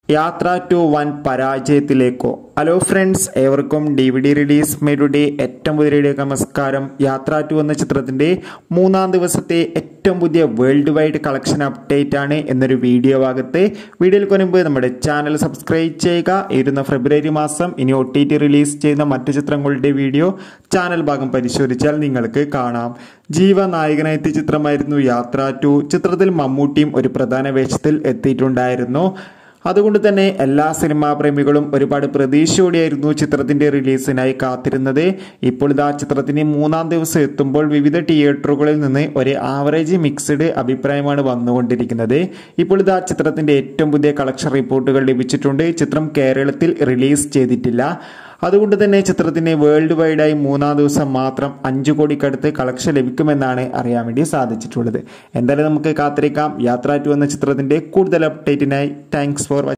യാത്ര ടു വൻ പരാജയത്തിലേക്കോ ഹലോ ഫ്രണ്ട്സ് ഏവർക്കും ഡി വി ഡി റിലീസ് മേരുടെ ഏറ്റവും പുതിയ വീഡിയോ നമസ്കാരം യാത്ര ടു എന്ന ചിത്രത്തിന്റെ മൂന്നാം ദിവസത്തെ ഏറ്റവും പുതിയ വേൾഡ് വൈഡ് കളക്ഷൻ അപ്ഡേറ്റ് ആണ് എന്നൊരു വീഡിയോ ഭാഗത്ത് വീഡിയോയിൽ മുൻപ് നമ്മുടെ ചാനൽ സബ്സ്ക്രൈബ് ചെയ്യുക ഇരുന്ന ഫെബ്രുവരി മാസം ഇനി ഒ ടി ടി റിലീസ് ചെയ്യുന്ന മറ്റു ചിത്രങ്ങളുടെ വീഡിയോ ചാനൽ ഭാഗം പരിശോധിച്ചാൽ നിങ്ങൾക്ക് കാണാം ജീവ നായകനായെത്തിയ ചിത്രമായിരുന്നു യാത്ര ടു ചിത്രത്തിൽ മമ്മൂട്ടിയും ഒരു പ്രധാന വേഷത്തിൽ എത്തിയിട്ടുണ്ടായിരുന്നു അതുകൊണ്ട് തന്നെ എല്ലാ സിനിമാ പ്രേമികളും ഒരുപാട് പ്രതീക്ഷയോടെയായിരുന്നു ചിത്രത്തിന്റെ റിലീസിനായി കാത്തിരുന്നത് ഇപ്പോൾ ഇതാ ചിത്രത്തിന് മൂന്നാം ദിവസം എത്തുമ്പോൾ വിവിധ തിയേറ്ററുകളിൽ നിന്ന് ഒരു ആവറേജ് മിക്സ്ഡ് അഭിപ്രായമാണ് വന്നുകൊണ്ടിരിക്കുന്നത് ഇപ്പോൾ ഇതാ ചിത്രത്തിന്റെ ഏറ്റവും പുതിയ കളക്ഷൻ റിപ്പോർട്ടുകൾ ലഭിച്ചിട്ടുണ്ട് ചിത്രം കേരളത്തിൽ റിലീസ് ചെയ്തിട്ടില്ല അതുകൊണ്ട് തന്നെ ചിത്രത്തിന് വേൾഡ് വൈഡായി മൂന്നാം ദിവസം മാത്രം അഞ്ചു കോടിക്കടുത്ത് കളക്ഷൻ ലഭിക്കുമെന്നാണ് അറിയാൻ വേണ്ടി സാധിച്ചിട്ടുള്ളത് എന്തായാലും നമുക്ക് കാത്തിരിക്കാം യാത്ര ടു എന്ന ചിത്രത്തിന്റെ കൂടുതൽ അപ്ഡേറ്റിനായി താങ്ക്സ് ഫോർ